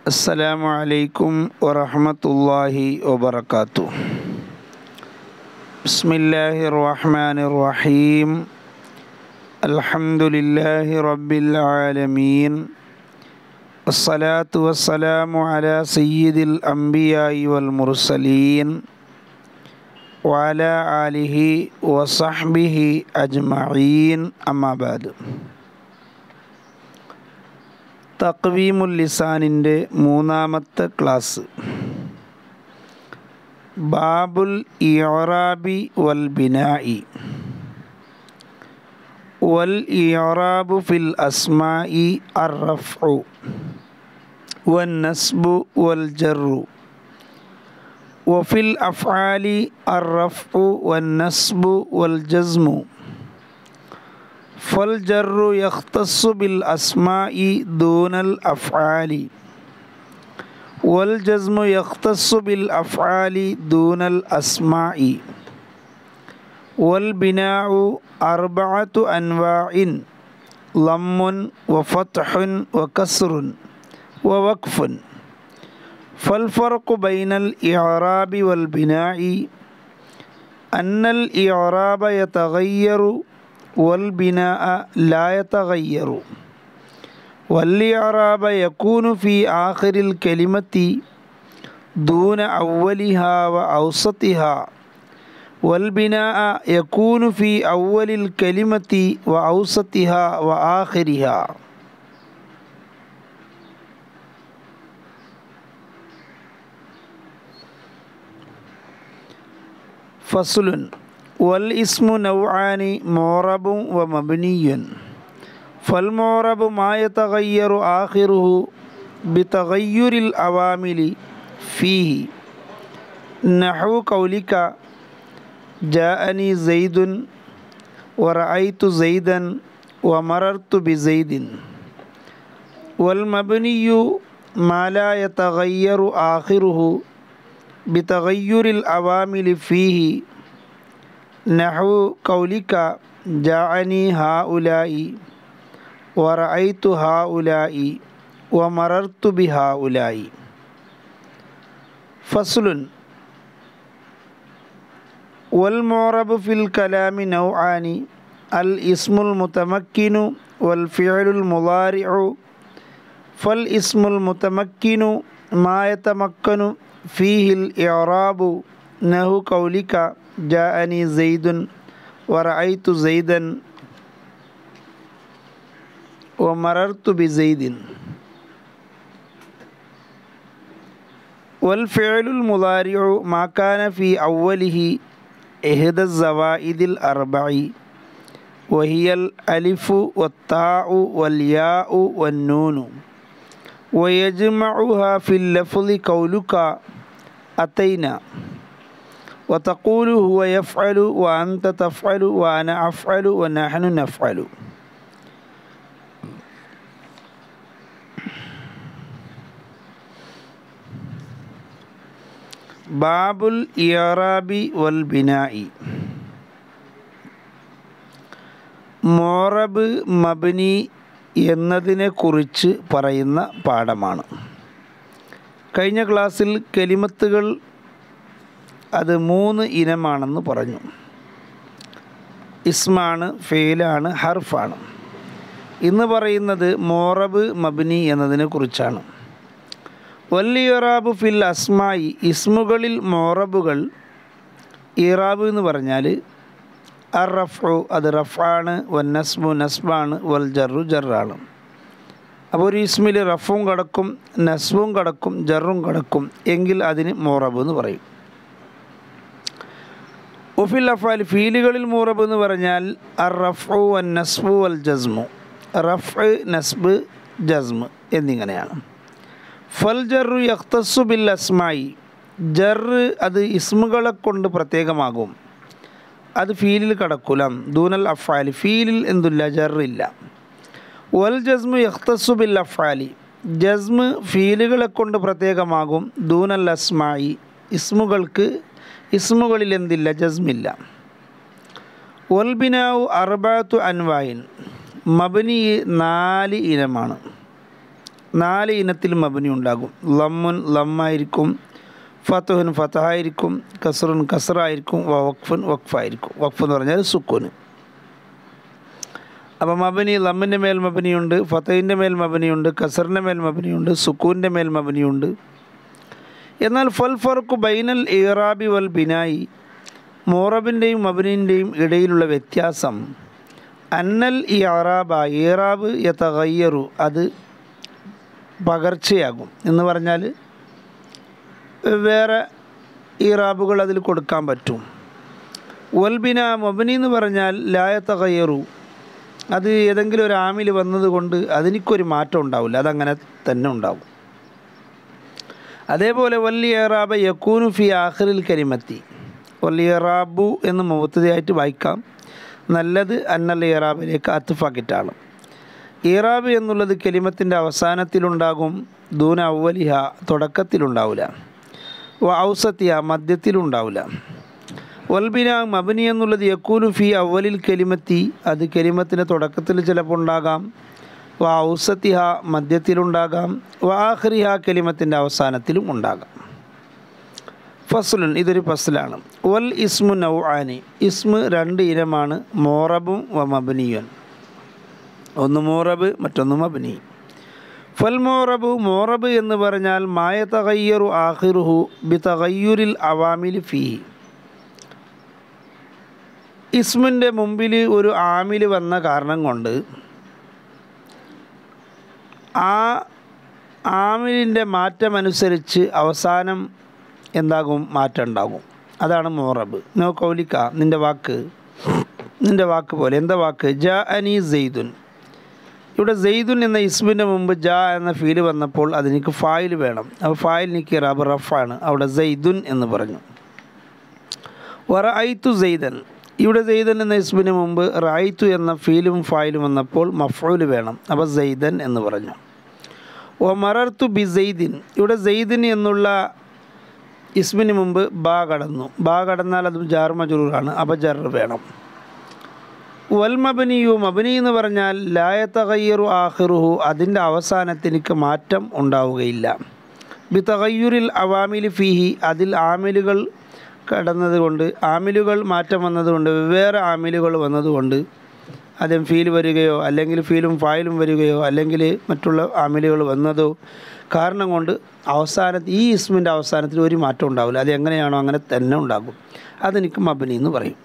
السلام عليكم ورحمة الله وبركاته بسم الله الرحمن الرحيم الحمد لله رب العالمين والصلاة والسلام على سيد الأنبياء والمرسلين وعلى آله وصحبه أجمعين أما بعد തക്വീമുൽ ലിസാനിൻ്റെ മൂന്നാമത്തെ ക്ലാസ് ബാബുൽ ഇയോറാബി വൽ ബിനായി വൽ ഇയോറാബു ഫിൽ അസ്മായി അറഫു വൻ നസ്ബു വൽ ജറു وفي الأفعال الرفع والنصب والجزم فالجر يختص بالأسماء دون الأفعال والجزم يختص بالأفعال دون الأسماء والبناء أربعة أنواع ضم وفتح وكسر ووقف فالفرق بين الإعراب والبناء أن الإعراب يتغير والبناء لا يتغير والإعراب يكون في آخر الكلمة دون أولها وأوسطها والبناء يكون في أول الكلمة وأوسطها وآخرها فصل والاسم نوعان معرب ومبني فالمعرب ما يتغير آخره بتغير الأوامل فيه نحو قولك جاءني زيد ورأيت زيدا ومررت بزيد والمبني ما لا يتغير آخره بتغير الأوامل فيه نحو قولك جاءني هؤلاء ورأيت هؤلاء ومررت بهؤلاء فصل والمعرب في الكلام نوعان الاسم المتمكن والفعل المضارع فالاسم المتمكن ما يتمكن فيه الإعراب نحو قولك جاءني زيد ورأيت زيدا ومررت بزيد والفعل المضارع ما كان في أوله إحدى الزوائد الأربع وهي الألف والتاء والياء والنون ويجمعها في اللفظ قولك أتينا وتقول هو يفعل وأنت تفعل وأنا أفعل ونحن نفعل باب الإعراب والبناء മോറബ് മബനി എന്നതിനെക്കുറിച്ച് പറയുന്ന പാഠമാണ് കഴിഞ്ഞ ക്ലാസ്സിൽ കെലിമത്തുകൾ അത് മൂന്ന് ഇനമാണെന്ന് പറഞ്ഞു ഇസ്മാണ് ഫെയിലാണ് ഹർഫാണ് ഇന്ന് പറയുന്നത് മോറബ് മബിനി എന്നതിനെ കുറിച്ചാണ് വല്ലിയറാബ് ഫിൽ അസ്മായി ഇസ്മുകളിൽ മോറബുകൾ ഇറാബ് എന്ന് പറഞ്ഞാൽ അർ റഫു അത് റഫാണ് വൻ നസ്ബു നസ്ബാണ് വൽ ജറു ജറാണ് അപ്പോൾ ഒരു ഇസ്മിൽ റഫും കടക്കും നസ്ബും കടക്കും ജറും കടക്കും എങ്കിൽ അതിന് മോറബ് എന്ന് പറയും ഉഫിൽ അഫാൽ ഫീലുകളിൽ മൂറബ് എന്ന് പറഞ്ഞാൽ അർ റഫു വൻ നസ്ബു വൽ ജസ്മു റഫ് നസ്ബ് ജസ്മ് എന്നിങ്ങനെയാണ് ഫൽ ജറു യഖ്തസ്സു ബിൽ അസ്മായി ജറ് അത് ഇസ്മുകളെ കൊണ്ട് പ്രത്യേകമാകും അത് ഫീലിൽ കടക്കുലം ദൂനൽ അഫാലി ഫീലിൽ എന്തില്ല ജറില്ല വൽ ജസ്മു യഖ്തസ്സു ബിൽ അഫാലി ജസ്മ് ഫീലുകളെ കൊണ്ട് പ്രത്യേകമാകും ദൂനൽ അസ്മായി ഇസ്മുകൾക്ക് ഇസ്മുകളിൽ എന്തില്ല ജസ്മില്ല വൽബിനാവു അർബാത്തു അൻവായിൻ മബനി നാല് ഇനമാണ് നാല് ഇനത്തിൽ മബനി ഉണ്ടാകും ലമ്മുൻ ലമ്മായിരിക്കും ഫത്തുഹുൻ ഫത്തഹായിരിക്കും കസറുൻ കസറായിരിക്കും വഖഫുൻ വഖഫായിരിക്കും വഖഫ് എന്ന് പറഞ്ഞാൽ സുക്കൂന് അപ്പോൾ മബനി ലമ്മിൻ്റെ മേൽ മബനിയുണ്ട് ഫത്തഹിൻ്റെ മേൽ മബനിയുണ്ട് കസറിൻ്റെ മേൽ മബനിയുണ്ട് സുക്കൂൻ്റെ മേൽ മബനിയുണ്ട് എന്നാൽ ഫൽ ഫർക്കു ബൈനൽ ഇറാബി വൽ ബിനായി മോറബിൻ്റെയും മബനിൻ്റെയും ഇടയിലുള്ള വ്യത്യാസം അന്നൽ ഈ അറാബ ഇറാബ് യതഗയ്യറു അത് പകർച്ചയാകും എന്ന് പറഞ്ഞാൽ വേറെ ഇറാബുകൾ അതിൽ കൊടുക്കാൻ പറ്റും വൽബിന മബനി എന്ന് പറഞ്ഞാൽ ലായത്തകയ്യറു അത് ഏതെങ്കിലും ഒരു ആമിൽ വന്നതുകൊണ്ട് അതിനിക്കൊരു മാറ്റം ഉണ്ടാവില്ല അതങ്ങനെ തന്നെ ഉണ്ടാവും അതേപോലെ വല്യ ഏറാബ യക്കൂനു ഫി ആഖിറിൽ കരിമത്തി വല്യ ഏറാബു എന്ന് മുഹത്തതയായിട്ട് വായിക്കാം നല്ലത് അന്നൽ ഇറാബിലേക്ക് അത്തുഫാക്കിയിട്ടാണ് ഇറാബ് എന്നുള്ളത് കെലിമത്തിൻ്റെ അവസാനത്തിലുണ്ടാകും ദൂന ഔവലിഹ തുടക്കത്തിലുണ്ടാവില്ല വ ഔസത്തിയ മധ്യത്തിലുണ്ടാവില്ല വൽബിന മബനി എന്നുള്ളത് യക്കൂനു ഫി അവലിൽ കെലിമത്തി അത് കെലിമത്തിൻ്റെ തുടക്കത്തിൽ ചിലപ്പോൾ ഉണ്ടാകാം വ ഔസത്തിഹ മധ്യത്തിലുണ്ടാകാം വ ആഖ്രിഹ കെലിമത്തിൻ്റെ അവസാനത്തിലും ഉണ്ടാകാം ഫസ്ലുൻ ഇതൊരു ഫസ്ലാണ് വൽ ഇസ്മു നൗ ആനി ഇസ്മു രണ്ട് ഇനമാണ് മോറബും വ മബനിയൻ ഒന്ന് മോറബ് മറ്റൊന്ന് മബനി ഫൽ മോറബ് മോറബ് എന്ന് പറഞ്ഞാൽ മായ തകയ്യറു ആഹിറുഹു ബി തകയ്യുരിൽ അവാമിൽ ഫീ ഇസ്മിൻ്റെ മുമ്പിൽ ഒരു ആമിൽ വന്ന കാരണം കൊണ്ട് ആ ആമിലിൻ്റെ മാറ്റമനുസരിച്ച് അവസാനം എന്താകും മാറ്റം ഉണ്ടാകും അതാണ് മോറബ് നോ കൗലിക്ക നിൻ്റെ വാക്ക് നിൻ്റെ വാക്ക് പോലെ എന്താ വാക്ക് ജ അനി സെയ്ദുൻ ഇവിടെ സെയ്ദുൻ എന്ന ഇസ്മിൻ്റെ മുമ്പ് ജ എന്ന ഫീല് വന്നപ്പോൾ അതിനിക്ക് ഫായിൽ വേണം അപ്പോൾ ഫായിൽ നിക്ക് റബ് റഫാണ് അവിടെ സെയ്ദുൻ എന്ന് പറഞ്ഞു വറ ഐത്തു സെയ്ദൻ ഇവിടെ സെയ്ദൻ എന്ന ഇസ്മിന് മുമ്പ് റായിത്തു എന്ന ഫീലും ഫായിലും വന്നപ്പോൾ മഫൂല് വേണം അപ്പോൾ സെയ്ദൻ എന്ന് പറഞ്ഞു ഓ മറർത്തു ബി സെയ്ദിൻ ഇവിടെ സെയ്ദിൻ എന്നുള്ള ഇസ്മിന് മുമ്പ് ബാ കടന്നു ബാ കടന്നാൽ അത് ജാർ മജറൂറാണ് അപ്പോൾ ജർ വേണം വൽ മബനിയു മബനി എന്ന് പറഞ്ഞാൽ ലായത്തകയ്യറു ആഹിറുഹു അതിൻ്റെ അവസാനത്തിനിക്ക് മാറ്റം ഉണ്ടാവുകയില്ല ബി തകയ്യുരിൽ അവാമിൽ ഫിഹി അതിൽ ആമിലുകൾ കടന്നതുകൊണ്ട് ആമിലുകൾ മാറ്റം വന്നതുകൊണ്ട് വെവ്വേറെ ആമിലുകൾ വന്നതുകൊണ്ട് ആദ്യം ഫീൽ വരികയോ അല്ലെങ്കിൽ ഫീലും ഫായിലും വരികയോ അല്ലെങ്കിൽ മറ്റുള്ള ആമിലുകൾ വന്നതോ കാരണം കൊണ്ട് അവസാനത്ത് ഈ ഇസ്മിൻ്റെ അവസാനത്തിൽ ഒരു മാറ്റം ഉണ്ടാവില്ല അത് എങ്ങനെയാണോ അങ്ങനെ തന്നെ ഉണ്ടാകും അതെനിക്ക് മബനി എന്ന് പറയും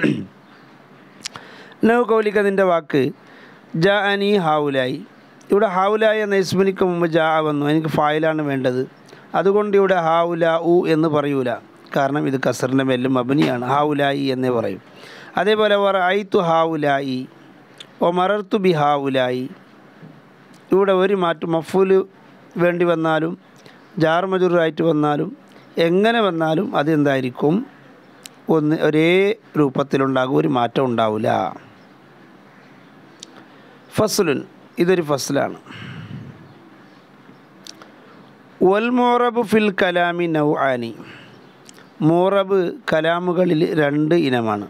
നവ് കൗലിക്ക് അതിൻ്റെ വാക്ക് ജ അനി ഹാവുലായി ഇവിടെ ഹാവുലായി എന്ന ഇസ്മിനിക്ക് മുമ്പ് ജാ വന്നു എനിക്ക് ഫായിലാണ് വേണ്ടത് അതുകൊണ്ട് ഇവിടെ ഹാവുല ഉ എന്ന് പറയൂല കാരണം ഇത് കസറിൻ്റെ മേലും മബനിയാണ് ഹാവുലായി എന്നേ പറയും അതേപോലെ വറ ഐത്തു ഹാവുലായി ഒ മറർത്തു ബി ഹാവുലായി ഇവിടെ ഒരു മാറ്റം മഫൂല് വേണ്ടി വന്നാലും ജാർ മജൂറായിട്ട് വന്നാലും എങ്ങനെ വന്നാലും അതെന്തായിരിക്കും ഒന്ന് ഒരേ രൂപത്തിലുണ്ടാകും ഒരു മാറ്റം ഉണ്ടാവില്ല ഫസ്ലുൻ ഇതൊരു ഫസ്ലാണ് വൽ മോറബ് ഫിൽ കലാമി നൗ ആനി മോറബ് കലാമുകളിൽ രണ്ട് ഇനമാണ്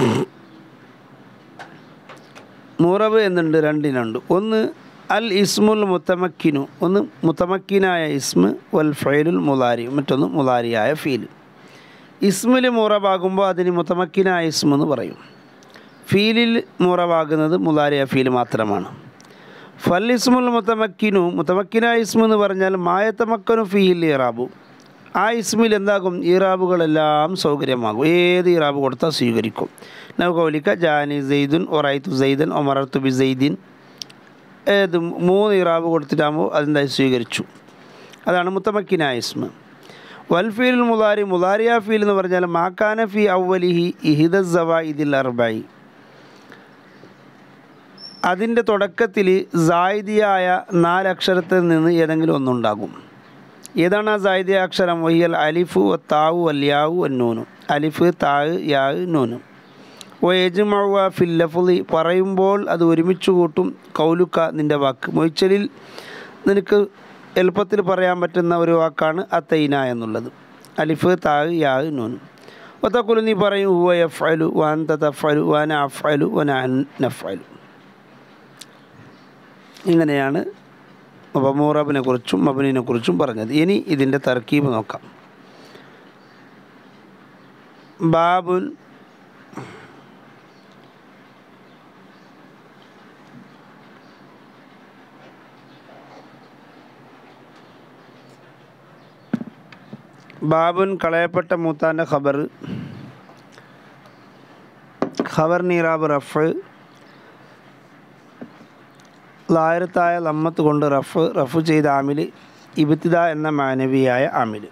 മൂറബ് എന്നുണ്ട് രണ്ടിനുണ്ട് ഒന്ന് അൽ ഇസ്മുൽ മുത്തമക്കിനു ഒന്ന് മുത്തമക്കിനായ ഇസ്മ് വൽ ഫൈലുൽ മുലാരി മറ്റൊന്ന് മുലാരിയായ ഫീൽ ഇസ്മിൽ മൂറബാകുമ്പോൾ അതിന് മുത്തമക്കിനായ ഇസ്മ എന്ന് പറയും ഫീലിൽ മൂറബാകുന്നത് മുലാരിയ ഫീൽ മാത്രമാണ് ഫൽ ഇസ്മുൽ മുത്തമക്കിനു മുത്തമക്കിനായ ഇസ്മ എന്ന് പറഞ്ഞാൽ മായത്തമക്കനു ഫീൽ ഇറാബു ആ ഇസ്മിൽ എന്താകും ഇറാബുകളെല്ലാം സൗകര്യമാകും ഏത് ഇറാബ് കൊടുത്താൽ സ്വീകരിക്കും നൗകൗലിക്ക ജാനി സെയ്ദുൻ ഒറൈത്തു സെയ്ദൻ ഒമറത്തു ബി സെയ്ദിൻ ഏത് മൂന്ന് ഇറാബ് കൊടുത്തിട്ടാകുമ്പോൾ അതെന്തായി സ്വീകരിച്ചു അതാണ് മുത്തമക്കിനായ ഇസ്മ വൽഫീൽ മുലാരി മുലാരിയ ഫീൽ എന്ന് പറഞ്ഞാൽ മാക്കാന ഫി ഔവലിഹി ഇഹിദ സവ ഇതിൽ അർബായി അതിൻ്റെ തുടക്കത്തിൽ സായിദിയായ നാലക്ഷരത്തിൽ നിന്ന് ഏതെങ്കിലും ഒന്നുണ്ടാകും ഏതാണ് ആ സായിദിയ അക്ഷരം വഹിയൽ അലിഫു താവു അല്യാവു അന്നൂനു അലിഫ് താവ് യാവ് നൂനു ഓ യജുമവ ഫില്ലഫുലി പറയുമ്പോൾ അത് ഒരുമിച്ച് കൂട്ടും കൗലുക്ക നിൻ്റെ വാക്ക് മൊയ്ച്ചലിൽ നിനക്ക് എളുപ്പത്തിൽ പറയാൻ പറ്റുന്ന ഒരു വാക്കാണ് അത്തൈന എന്നുള്ളത് അലിഫ് താവ് യാവ് നൂനു ഒത്തക്കുലു നീ പറയും ഹുവ എഫ് അലു വാൻ തഫലു വാന അഫ് അലു വന നഫ് അലു ഇങ്ങനെയാണ് അപ്പോൾ മൂറബിനെ കുറിച്ചും മബനിനെ കുറിച്ചും പറഞ്ഞത് ഇനി ഇതിൻ്റെ തർക്കീബ് നോക്കാം ബാബുൻ ബാബുൻ കളയപ്പെട്ട മൂത്താൻ്റെ ഖബർ ഖബർ നീറാബ് റഫ് ലായരത്തായ ലമ്മത്ത് കൊണ്ട് റഫ് റഫ് ചെയ്ത ആമിൽ ഇബിത്തിദ എന്ന മാനവിയായ ആമിൽ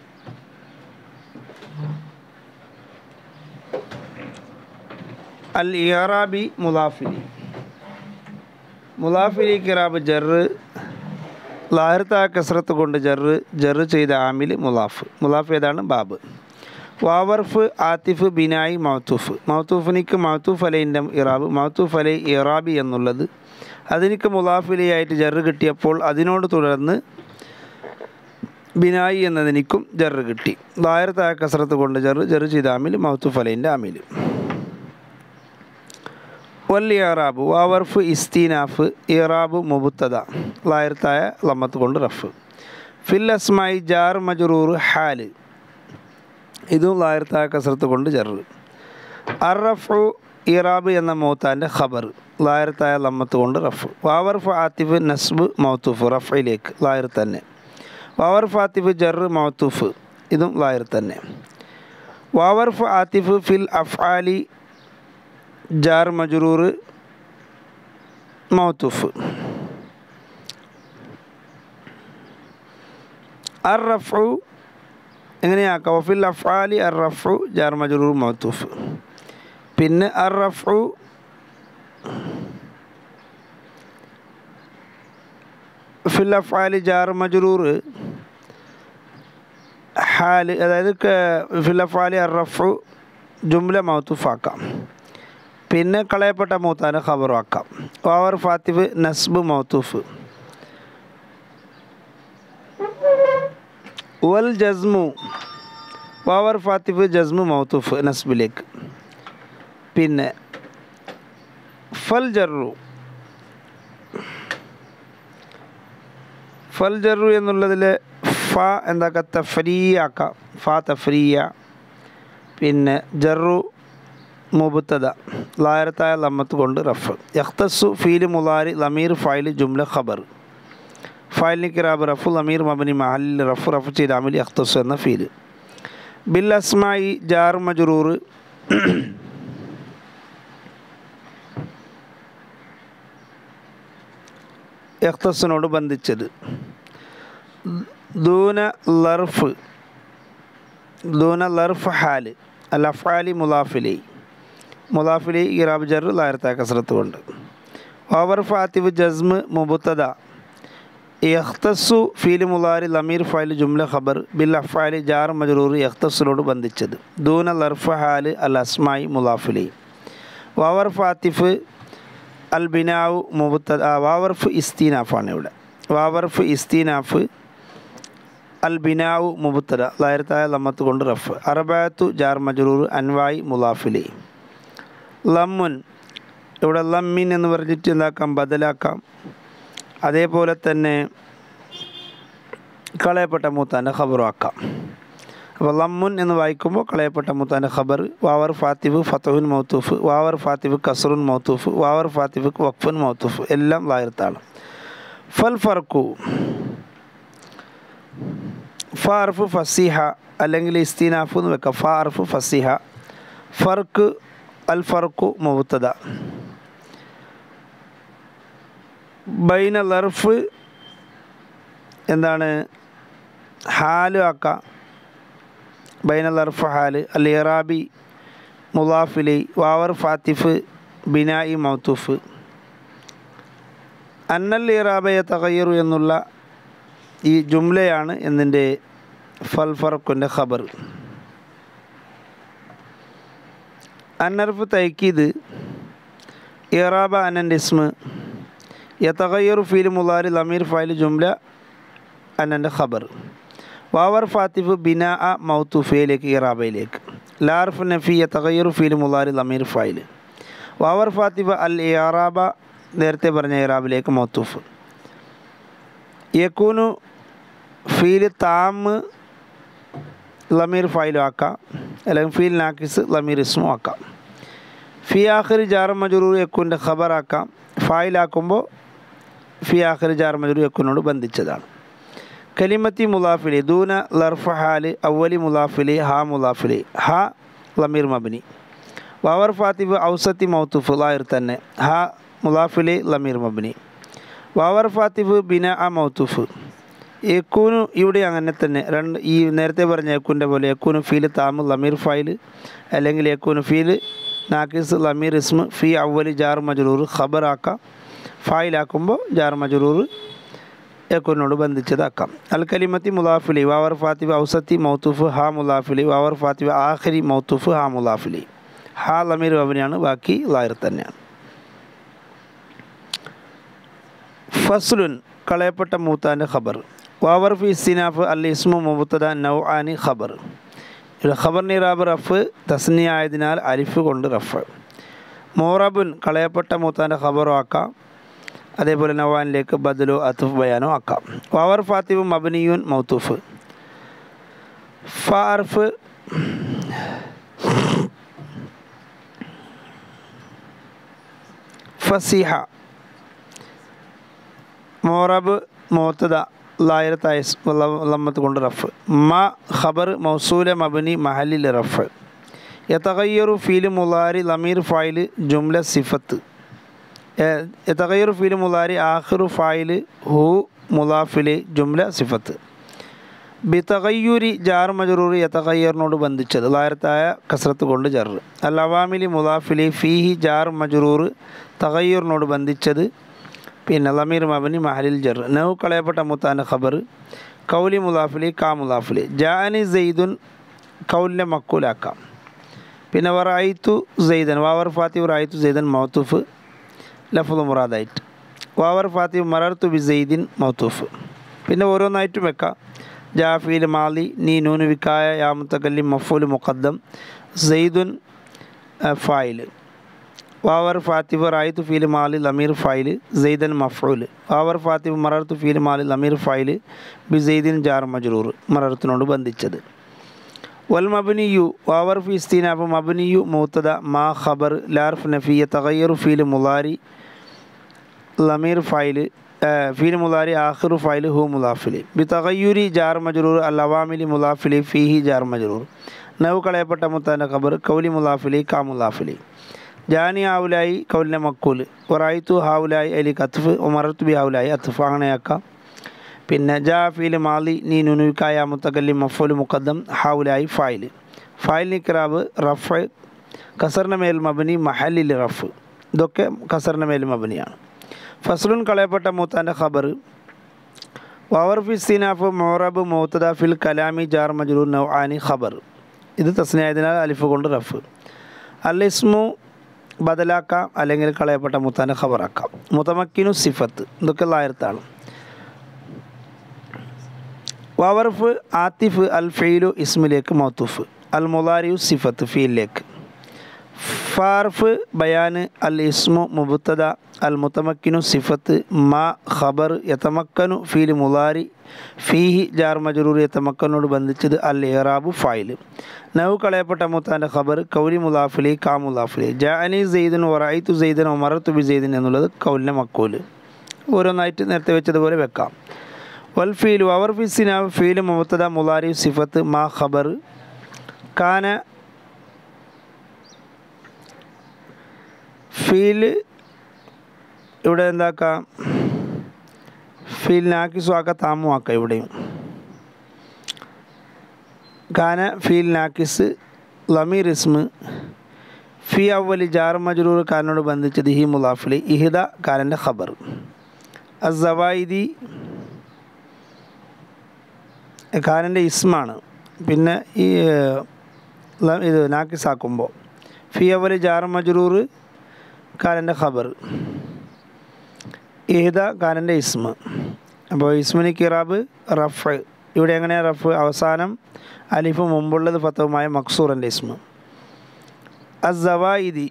അൽ ഇയറാബി മുലാഫിലി മുലാഫിലി കിറാബ് ജറ് ലാഹിർത്തായ കസറത്ത് കൊണ്ട് ജറ് ജറ് ചെയ്ത ആമിൽ മുലാഫ് മുലാഫ് ഏതാണ് ബാബ് വാവർഫ് ആത്തിഫ് ബിനായി മൗത്തൂഫ് മൗത്തൂഫിനിക്ക് മൗത്തൂഫ് അലൈൻ്റെ ഇറാബ് മൗത്തൂഫ് അലൈ ഇറാബി എന്നുള്ളത് അതിനിക്ക് മുലാഫിലിയായിട്ട് ജറ് കിട്ടിയപ്പോൾ അതിനോട് തുടർന്ന് ബിനായി എന്നതിനിക്കും ജറ് കിട്ടി ലാഹിർത്തായ കസറത്ത് കൊണ്ട് ജറ് ജറ് ചെയ്ത ആമിൽ മൗത്തൂഫ് അലൈൻ്റെ ആമിൽ വൽ ഇറാബ് വാവർഫ് ഇസ്തീനാഫ് ഇറാബ് മുബുത്തത ലായർത്തായ ലമ്മത്ത് കൊണ്ട് റഫ് ഫിൽ അസ്മായി ജാർ മജറൂർ ഹാല് ഇതും ലായർത്തായ കസറത്ത് കൊണ്ട് ജറ് അറഫു ഇറാബ് എന്ന മൗത്താൻ്റെ ഖബർ ലായർത്തായ ലമ്മത്ത് കൊണ്ട് റഫ് വാവർഫ് ആത്തിഫ് നസ്ബ് മൗത്തൂഫ് റഫയിലേക്ക് ലായർ തന്നെ വാവർഫ് ആത്തിഫ് ജറ് മൗത്തൂഫ് ഇതും ലായർ തന്നെ വാവർഫ് ആത്തിഫ് ഫിൽ അഫ്ആലി ജാർ മജറൂർ മൗത്തൂഫ് അർ റഫു എങ്ങനെയാക്കാം വഫിൽ അഫ്ആലി അർ റഫു ജാർ മജറൂർ മൗത്തൂഫ് പിന്നെ അർ റഫു ഫിൽ അഫ്ആലി ജാർ മജറൂർ ഹാല് അതായത് ഫിൽ അഫ്ആലി അർ റഫു ജുംല മൗത്തൂഫാക്കാം പിന്നെ കളയപ്പെട്ട മൂത്താനെ ഖബറാക്കാം വാവർ ഫാത്തിഫ് നസ്ബ് മൗത്തൂഫ് വൽ ജസ്മു വാവർ ഫാത്തിഫ് ജസ്മു മൗത്തൂഫ് നസ്ബിലേക്ക് പിന്നെ ഫൽ ജറു ഫൽ ജറു എന്നുള്ളതിൽ ഫ എന്താക്കുക തഫ്രീയാക്കാം ഫ തഫ്രീയ പിന്നെ ജറു മുബത്തദ ലായരത്തായ ലമ്മത്ത് കൊണ്ട് റഫ് യഖ്തസു ഫീല് മുലാരി ലമീർ ഫൈൽ ജുംല ഖബർ ഫൈലിന് കിറാബ് റഫു ലമീർ മബനി മഹലിൽ റഫ് റഫ് ചെയ്ത അമിൽ യഖ്തസു എന്ന ഫീല് ബിൽ അസ്മായി ജാർ മജറൂർ യഖ്തസിനോട് ബന്ധിച്ചത് ദൂന ലർഫ് ദൂന ലർഫ് ഹാല് അൽ അഫാലി മുലാഫിലി മുലാഫിലി ഇറാബ് ജർ ലായർത്ത കസറത്ത് കൊണ്ട് ഓവർ ഫാത്തിഫ് ജസ്മ് മുബുത്തദ യഖ്തസു ഫീല് മുലാരി ലമീർ ഫൈൽ ജുംല ഖബർ ബിൽ അഫാലി ജാർ മജറൂർ യഖ്തസിനോട് ബന്ധിച്ചത് ദൂന ലർഫ് ഹാല് അൽ അസ്മായി മുലാഫിലി വാവർ ഫാത്തിഫ് അൽ ബിനാവ് മുബുത്തദ വാവർഫ് ഇസ്തീനാഫാണ് ഇവിടെ വാവർഫ് ഇസ്തീനാഫ് അൽ ബിനാവ് മുബുത്തര ലായരത്തായ ലമ്മത്ത് കൊണ്ട് റഫ് അറബായത്തു ജാർ മജറൂർ അൻവായി മുലാഫിലി ലമ്മുൻ ഇവിടെ ലമ്മിൻ എന്ന് പറഞ്ഞിട്ട് എന്താക്കാം ബദലാക്കാം അതേപോലെ തന്നെ കളയപ്പെട്ട മൂത്താൻ്റെ ഖബറാക്കാം അപ്പോൾ ലമ്മുൻ എന്ന് വായിക്കുമ്പോൾ കളയപ്പെട്ട മൂത്താൻ്റെ ഖബർ വാവർ ഫാത്തിഫ് ഫത്തഹുൻ മൗത്തൂഫ് വാവർ ഫാത്തിഫ് കസറുൻ മൗത്തൂഫ് വാവർ ഫാത്തിഫ് വഖഫുൻ മൗത്തൂഫ് എല്ലാം ലായർത്താണ് ഫൽ ഫർക്കു ഫാർഫ് ഫസീഹ അല്ലെങ്കിൽ ഇസ്തീനാഫ് എന്ന് വെക്കാം ഫാർഫ് ഫസീഹ ഫർക്ക് അൽ ഫർക്കു മുബത്തദ ബൈന ലർഫ് എന്താണ് ഹാല് ആക്കാം ബൈന ലർഫ് ഹാല് അൽ ഇറാബി മുലാഫിലി വാവർ ഫാത്തിഫ് ബിനായി മൗത്തൂഫ് അന്നൽ ഇറാബയെ തകയ്യറു എന്നുള്ള ഈ ജുംലയാണ് എന്നിൻ്റെ ഫൽ ഫറക്കിൻ്റെ ഖബർ അന്നർഫ് തൈക്കീദ് ഇറാബ അനൻ്റെ ഇസ്മ് യതഗയ്യറു ഫീൽ മുലാരി ലമീർ ഫൈൽ ജുംല അനൻ്റെ ഖബർ വാവർ ഫാത്തിഫ് ബിന അ മൗത്തുഫയിലേക്ക് ഇറാബയിലേക്ക് ലാർഫ് നഫി യതഗയ്യറു ഫീൽ മുലാരി ലമീർ ഫൈൽ വാവർ ഫാത്തിഫ അൽ ഇറാബ നേരത്തെ പറഞ്ഞ ഇറാബിലേക്ക് മൗത്തൂഫ് യക്കൂനു ഫീല് താമ് ലമീർ ഫൈലും ആക്കാം അല്ലെങ്കിൽ ഫീൽ നാക്കിസ് ലമീർ ഇസ്മും ആക്കാം ഫി ആഖിർ ജാർ മജറൂർ യക്കൂൻ്റെ ഖബറാക്കാം ഫായിലാക്കുമ്പോൾ ഫി ആഖിർ ജാർ മജറൂർ യക്കൂനോട് ബന്ധിച്ചതാണ് കലിമത്തി മുലാഫിലി ദൂന ലർഫ് ഹാല് അവലി മുലാഫിലി ഹാ മുലാഫിലി ഹ ലമീർ മബനി വവർ ഫാത്തിബ് ഔസത്തി മൗത്തുഫ് ലായർ തന്നെ ഹ മുലാഫിലി ലമീർ മബനി വവർ ഫാത്തിബ് ബിന അ മൗത്തുഫ് യക്കൂനു ഇവിടെ അങ്ങനെ തന്നെ രണ്ട് ഈ നേരത്തെ പറഞ്ഞ യക്കൂൻ്റെ പോലെ യക്കൂനു ഫീൽ താമ് ലമീർ ഫൈൽ അല്ലെങ്കിൽ യക്കൂനു ഫീൽ നാക്കിസ് ലമീർ ഇസ്മ ഫി അവലി ജാർ മജറൂർ ഖബറാക്കാം ഫായിലാക്കുമ്പോൾ ജാർ മജറൂർ യക്കൂനോട് ബന്ധിച്ചതാക്കാം അൽ കലിമത്തി മുലാഫിലി വാവർ ഫാത്തിബ് ഔസത്തി മൗത്തുഫ് ഹാ മുലാഫിലി വാവർ ഫാത്തിബ് ആഖിരി മൗത്തുഫ് ഹാ മുലാഫിലി ഹാ ലമീർ അവനെയാണ് ബാക്കി ലായർ തന്നെയാണ് ഫസ്ലുൻ കളയപ്പെട്ട മൂത്താൻ്റെ ഖബർ വാവർ ഫി ഇസ്തിനാഫ് അൽ ഇസ്മു മുബത്തദ നൗ ആനി ഖബർ ഇവിടെ ഖബർ നിറാബ് റഫ് തസ്നി ആയതിനാൽ അരിഫ് കൊണ്ട് റഫ് മോറബുൻ കളയപ്പെട്ട മൂത്താൻ്റെ ഖബറോ ആക്കാം അതേപോലെ നവാനിലേക്ക് ബദലോ അത്തുഫ് ബയാനോ ആക്കാം വാവർ ഫാത്തിബ് മബനിയുൻ മൗത്തൂഫ് ഫാർഫ് ഫസിഹ മോറബ് മോത്തദ ലായരത്തായ ലമ്മത്ത് കൊണ്ട് റഫ് മ ഖബർ മൗസൂല മബനി മഹലിൽ റഫ് യതഗയ്യറു ഫീല് മുലാരി ലമീർ ഫായില് ജുംല സിഫത്ത് യതഗയ്യറു ഫീല് മുലാരി ആഖിറു ഫായില് ഹു മുലാഫില് ജുംല സിഫത്ത് ബിതഗയ്യുരി ജാർ മജറൂർ യതഗയ്യറിനോട് ബന്ധിച്ചത് ലായരത്തായ കസരത്ത് കൊണ്ട് ജർ അൽ അവാമിലി മുലാഫിലി ഫീഹി ജാർ മജറൂർ തഗയ്യൂറിനോട് ബന്ധിച്ചത് പിന്നെ ലമീർ മബനി മഹലിൽ ജർ നൗ കളയപ്പെട്ട മുത്താൻ്റെ ഖബർ കൗലി മുലാഫിലി കാ മുലാഫിലി ജാനി സെയ്ദുൻ കൗലിനെ മക്കൂലാക്കാം പിന്നെ വറായിത്തു സെയ്ദൻ വാവർ ഫാത്തിബ് റായിത്തു സെയ്ദൻ മൗത്തൂഫ് ലഫുൽ മുറാദായിട്ട് വാവർ ഫാത്തിബ് മറർത്തു ബി സെയ്ദിൻ മൗത്തൂഫ് പിന്നെ ഓരോന്നായിട്ടും വെക്കാം ജാഫീൽ മാലി നീ നൂന് വിക്കായ യാമുത്തക്കല്ലി മഫൂൽ മുഖദ്ദം സെയ്ദുൻ ഫായിൽ വാവർ ഫാത്തിബ് റായിത്തു ഫീൽ മാലി ലമീർ ഫായിൽ സെയ്ദൻ മഫൂൽ വാവർ ഫാത്തിബ് മറർത്തു ഫീൽ മാലി ലമീർ ഫായിൽ ബി സെയ്ദിൻ ജാർ മജ്റൂർ മറർത്തിനോട് ബന്ധിച്ചത് വൽ മബനിയു വാവർ ഫി ഇസ്തീനാഫ് മബനിയു മൂത്തദ മാ ഖബർ ലാർഫ് നഫിയ തഗയ്യറു ഫീൽ മുലാരി ലമീർ ഫായിൽ ഫീൽ മുലാരി ആഖിറു ഫായിൽ ഹു മുലാഫിലി ബി തഗയ്യൂരി ജാർ മജ്റൂർ അൽ അവാമിലി മുലാഫിലി ഫീഹി ജാർ മജ്റൂർ നവ് കളയപ്പെട്ട മുത്താൻ്റെ ഖബർ കൗലി മുലാഫിലി കാ മുലാഫിലി ജാനി ആവുലായി കൗലിനെ മക്കൂൽ ഒറായിത്തു ഹാവുലായി അലി കത്ഫ് ഉമറത്തു ബി ഹാവുലായി അത്ഫ് അങ്ങനെയാക്കാം പിന്നെ ജാ ഫീൽ മാലി നീ നുനുക്കായ മുത്തക്കല്ലി മഫൂൽ മുഖദ്ദം ഹാവുലായി ഫായിൽ ഫായിൽ നിക്രാബ് റഫ് കസറിൻ്റെ മേൽ മബനി മഹലിൽ റഫ് ഇതൊക്കെ കസറിൻ്റെ മേൽ മബനിയാണ് ഫസ്ലുൻ കളയപ്പെട്ട മൂത്താൻ്റെ ഖബർ വവർ ഫി സിനാഫ് മോറബ് മൗത്തദ ഫിൽ കലാമി ജാർ മജ്റൂർ നൗ ആനി ഖബർ ഇത് തസ്നിയായതിനാൽ അലിഫ് കൊണ്ട് റഫ് അൽ ഇസ്മു ബദലാക്കാം അല്ലെങ്കിൽ കളയപ്പെട്ട മുത്താൻ്റെ ഖബറാക്കാം മുത്തമക്കിനു സിഫത്ത് ഇതൊക്കെ ലായർത്താണ് വവർഫ് ആത്തിഫ് അൽ ഫെയിലു ഇസ്മിലേക്ക് മൗത്തുഫ് അൽ മുലാരിയു സിഫത്ത് ഫീലിലേക്ക് ഫാർഫ് ബയാന് അൽ ഇസ്മു മുബത്തദ അൽ മുത്തമക്കിനു സിഫത്ത് മാ ഖബർ യതമക്കനു ഫീൽ മുലാരി ഫീഹി ജാർ മജറൂർ യതമക്കനോട് ബന്ധിച്ചത് അൽ ഇറാബു ഫായിൽ നൗ കളയപ്പെട്ട മുത്താൻ്റെ ഖബർ കൗലി മുലാഫിലി കാ മുലാഫിലി ജാനി സെയ്ദൻ ഒറായിത്തു സെയ്ദൻ ഒമറത്തു ബി സെയ്ദൻ എന്നുള്ളത് കൗലിനെ മക്കൂല് ഓരോന്നായിട്ട് നേരത്തെ വെച്ചതുപോലെ വെക്കാം വൽ ഫീലു അവർ ഫിസിന ഫീല് മുബത്തദ മുലാരി സിഫത്ത് മാ ഖബർ കാന ഫീല് ഇവിടെ എന്താക്കാം ഫീൽ നാക്കിസു ആക്കാം താമു ആക്കാം ഇവിടെയും ഖാന ഫീൽ നാക്കിസ് ലമീർ ഇസ്മ് ഫി അവലി ജാർ മജ്റൂർ കാരനോട് ബന്ധിച്ചത് ഹി മുലാഫിലി ഇഹിദ കാരൻ്റെ ഖബർ അസവായിദി ഖാനൻ്റെ ഇസ്മാണ് പിന്നെ ഈ ഇത് നാക്കിസാക്കുമ്പോൾ ഫി അവലി ജാർ മജ്റൂർ കാരൻ്റെ ഖബർ ഏത കാരൻ്റെ ഇസ്മ അപ്പോൾ ഇസ്മിന് കിറാബ് റഫ് ഇവിടെ എങ്ങനെയാണ് റഫ് അവസാനം അലിഫ് മുമ്പുള്ളത് ഫത്തവുമായ മക്സൂറിൻ്റെ ഇസ്മ അസവായിദി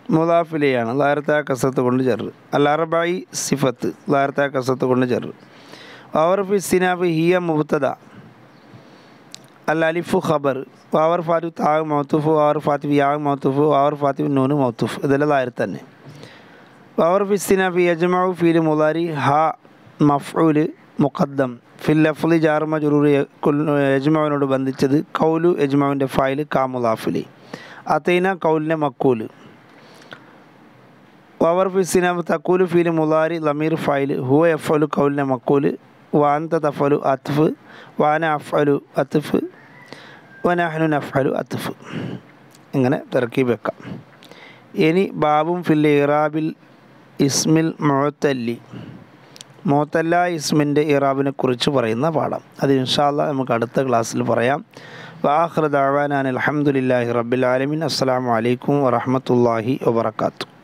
മുലാഫിലെയാണ് ലാരത്ത കസത്ത് കൊണ്ട് ചെറു അല്ലാറബായി സിഫത്ത് ലാരത്ത കസത്ത് കൊണ്ട് ചെറു വാവർ ഫി സിനാബ് ഹിയ മുബത്തദ അൽ അലിഫു ഖബർ വാവർ ഫാറ്റു താഗ് മൗത്തുഫ് വാവർ ഫാത്തിഫ് യാഗ് മൗത്തുഫ് വാവർ ഫാത്തിഫ് നൂന് മൗത്തുഫ് ഇതെല്ലാം ലായർ തന്നെ വാവർ ഫി സിനാബ് യജ്മാഉ ഫീൽ മുലാരി ഹ മഫ്ഊൽ മുഖദ്ദം ഫിൽ ലഫ്ലി ജാർ മജറൂർ യജ്മാവിനോട് ബന്ധിച്ചത് കൗലു യജ്മാവിൻ്റെ ഫായിൽ കാമുലാഫിലി അതൈന കൗലിൻ്റെ മക്കൂല് വവർ ഫി സിനാബ് തക്കൂല് ഫീൽ മുലാരി ലമീർ ഫൈൽ ഹുവ എഫലു കൗലിൻ്റെ മക്കൂല് വാൻത തഫലു അത്ഫ് വാന അഫലു അത്ഫ് വനഹനു നഫലു അത്ഫ് ഇങ്ങനെ തിറക്കീബ് വെക്കാം ഇനി ബാബും ഫിൽ ഇറാബിൽ ഇസ്മിൽ മുഴത്തല്ലി മോത്തല്ല ഇസ്മിൻ്റെ ഇറാബിനെ കുറിച്ച് പറയുന്ന പാഠം അത് ഇൻഷാല്ല നമുക്ക് അടുത്ത ക്ലാസ്സിൽ പറയാം വാഹ്റ ദാവാനാൻ അലഹമുല്ലാഹി റബ്ബിൽ ആലമീൻ അസ്സാം വലൈക്കും വറഹമത്തല്ലാഹി വാത്തു